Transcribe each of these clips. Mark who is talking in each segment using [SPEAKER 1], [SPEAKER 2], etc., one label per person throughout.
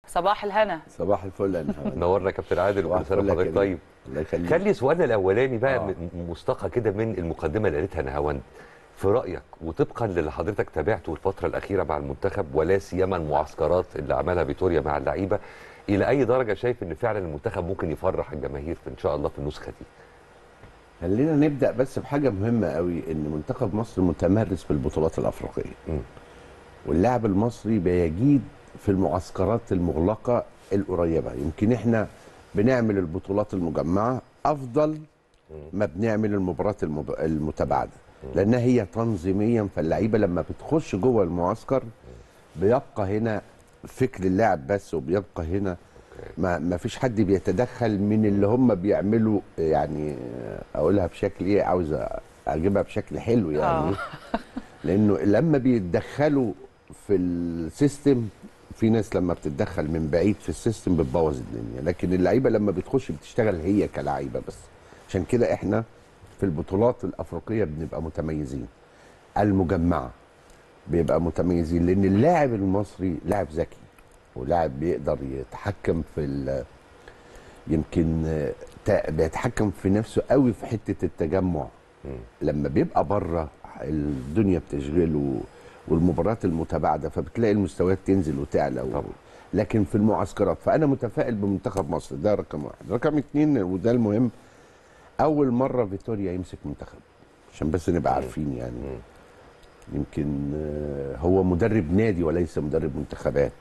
[SPEAKER 1] صباح الهنا
[SPEAKER 2] صباح الفل يا نهار
[SPEAKER 3] نورنا يا كابتن عادل
[SPEAKER 2] صباح
[SPEAKER 3] وكل سنه
[SPEAKER 2] الفل يا
[SPEAKER 3] وحضرتك
[SPEAKER 2] كريم.
[SPEAKER 3] طيب
[SPEAKER 2] الله يخليك
[SPEAKER 3] خلي سؤالنا الاولاني بقى
[SPEAKER 2] آه.
[SPEAKER 3] م- مستقى كده من المقدمه اللي قالتها نهاوند في رايك وطبقا للي حضرتك تابعته الفتره الاخيره مع المنتخب ولا سيما المعسكرات اللي عملها فيتوريا مع اللعيبه الى اي درجه شايف ان فعلا المنتخب ممكن يفرح الجماهير في ان شاء الله في النسخه دي
[SPEAKER 2] خلينا نبدا بس بحاجه مهمه قوي ان منتخب مصر متمرس في البطولات الافريقيه
[SPEAKER 3] مم.
[SPEAKER 2] واللاعب المصري بيجيد في المعسكرات المغلقه القريبه يمكن احنا بنعمل البطولات المجمعه افضل ما بنعمل المباريات المب- المتباعده لانها هي تنظيميا فاللعيبه لما بتخش جوه المعسكر بيبقى هنا فكر اللاعب بس وبيبقى هنا ما ما فيش حد بيتدخل من اللي هم بيعملوا يعني اقولها بشكل ايه عاوز اجيبها بشكل حلو يعني
[SPEAKER 1] آه.
[SPEAKER 2] لانه لما بيتدخلوا في السيستم في ناس لما بتتدخل من بعيد في السيستم بتبوظ الدنيا لكن اللعيبه لما بتخش بتشتغل هي كلعيبه بس عشان كده احنا في البطولات الافريقيه بنبقى متميزين المجمعه بيبقى متميزين لان اللاعب المصري لاعب ذكي ولاعب بيقدر يتحكم في ال- يمكن آه، تا- بيتحكم في نفسه قوي في حته التجمع لما بيبقى بره الدنيا بتشغله والمباريات المتباعده فبتلاقي المستويات تنزل وتعلى و...
[SPEAKER 3] طبعا.
[SPEAKER 2] لكن في المعسكرات فانا متفائل بمنتخب مصر ده رقم واحد رقم اتنين وده المهم اول مره فيتوريا يمسك منتخب عشان بس نبقى عارفين يعني يمكن آه، هو مدرب نادي وليس مدرب منتخبات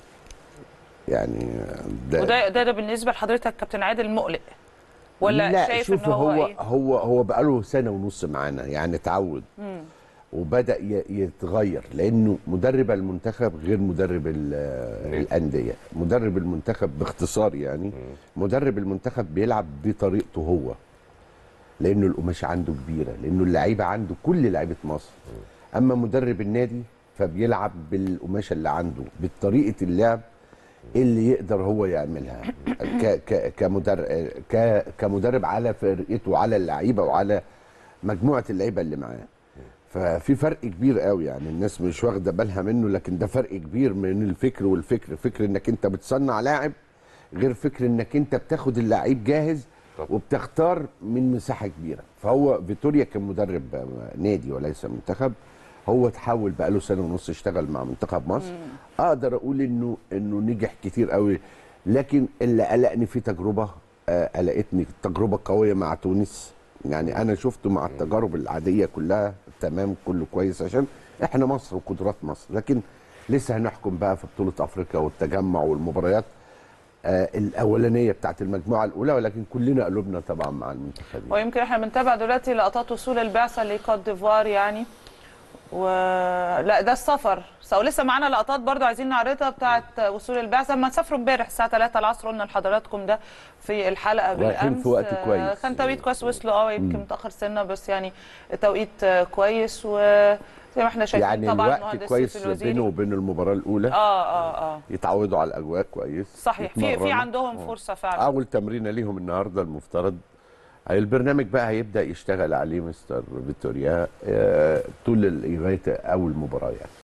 [SPEAKER 2] يعني ده
[SPEAKER 1] وده ده, ده بالنسبه لحضرتك كابتن عادل مقلق ولا
[SPEAKER 2] لا
[SPEAKER 1] شايف
[SPEAKER 2] شوف
[SPEAKER 1] ان هو,
[SPEAKER 2] هو
[SPEAKER 1] ايه
[SPEAKER 2] هو هو بقاله سنه ونص معانا يعني اتعود وبدا ي- يتغير لانه مدرب المنتخب غير مدرب ال- الانديه مدرب المنتخب باختصار يعني مدرب المنتخب بيلعب بطريقته هو لانه القماشه عنده كبيره لانه اللعيبه عنده كل لعيبه مصر اما مدرب النادي فبيلعب بالقماشه اللي عنده بطريقه اللعب اللي يقدر هو يعملها ك ك كمدرب ك كمدرب على فرقته على اللعيبه وعلى مجموعه اللعيبه اللي معاه ففي فرق كبير قوي يعني الناس مش واخده بالها منه لكن ده فرق كبير من الفكر والفكر فكر انك انت بتصنع لاعب غير فكر انك انت بتاخد اللعيب جاهز
[SPEAKER 3] طبعا.
[SPEAKER 2] وبتختار من مساحه كبيره فهو فيتوريا كان مدرب نادي وليس منتخب هو تحول بقى له سنه ونص اشتغل مع منتخب مصر اقدر اقول انه انه نجح كتير قوي لكن اللي قلقني في تجربه آه، قلقتني تجربه قويه مع تونس يعني انا شفته مع التجارب العاديه كلها تمام كله كويس عشان احنا مصر وقدرات مصر لكن لسه هنحكم بقى في بطوله افريقيا والتجمع والمباريات آه الاولانيه بتاعت المجموعه الاولى ولكن كلنا قلوبنا طبعا مع المنتخبين
[SPEAKER 1] ويمكن احنا بنتابع دلوقتي لقطات وصول البعثه لكوت ديفوار يعني و لا ده السفر سو لسه معانا لقطات برضو عايزين نعرضها بتاعت وصول البعثه اما سافروا امبارح الساعه 3 العصر قلنا لحضراتكم ده في الحلقه
[SPEAKER 2] رايحين
[SPEAKER 1] بالامس
[SPEAKER 2] في وقت
[SPEAKER 1] آه،
[SPEAKER 2] كويس.
[SPEAKER 1] كان توقيت كويس وصلوا اه يمكن متاخر سنه بس يعني توقيت آه، كويس وزي ما احنا شايفين
[SPEAKER 2] يعني
[SPEAKER 1] طبعا
[SPEAKER 2] الوقت
[SPEAKER 1] المهندس
[SPEAKER 2] كويس
[SPEAKER 1] يوسف الوزيري.
[SPEAKER 2] بينه وبين المباراه الاولى
[SPEAKER 1] اه اه اه
[SPEAKER 2] يتعودوا على الاجواء كويس
[SPEAKER 1] صحيح في في
[SPEAKER 2] يتمرنوا.
[SPEAKER 1] عندهم فرصه فعلا
[SPEAKER 2] اول تمرينه ليهم النهارده المفترض هي البرنامج بقى هيبدا يشتغل عليه مستر فيتوريا آه، طول لغايه اول مباراه يعني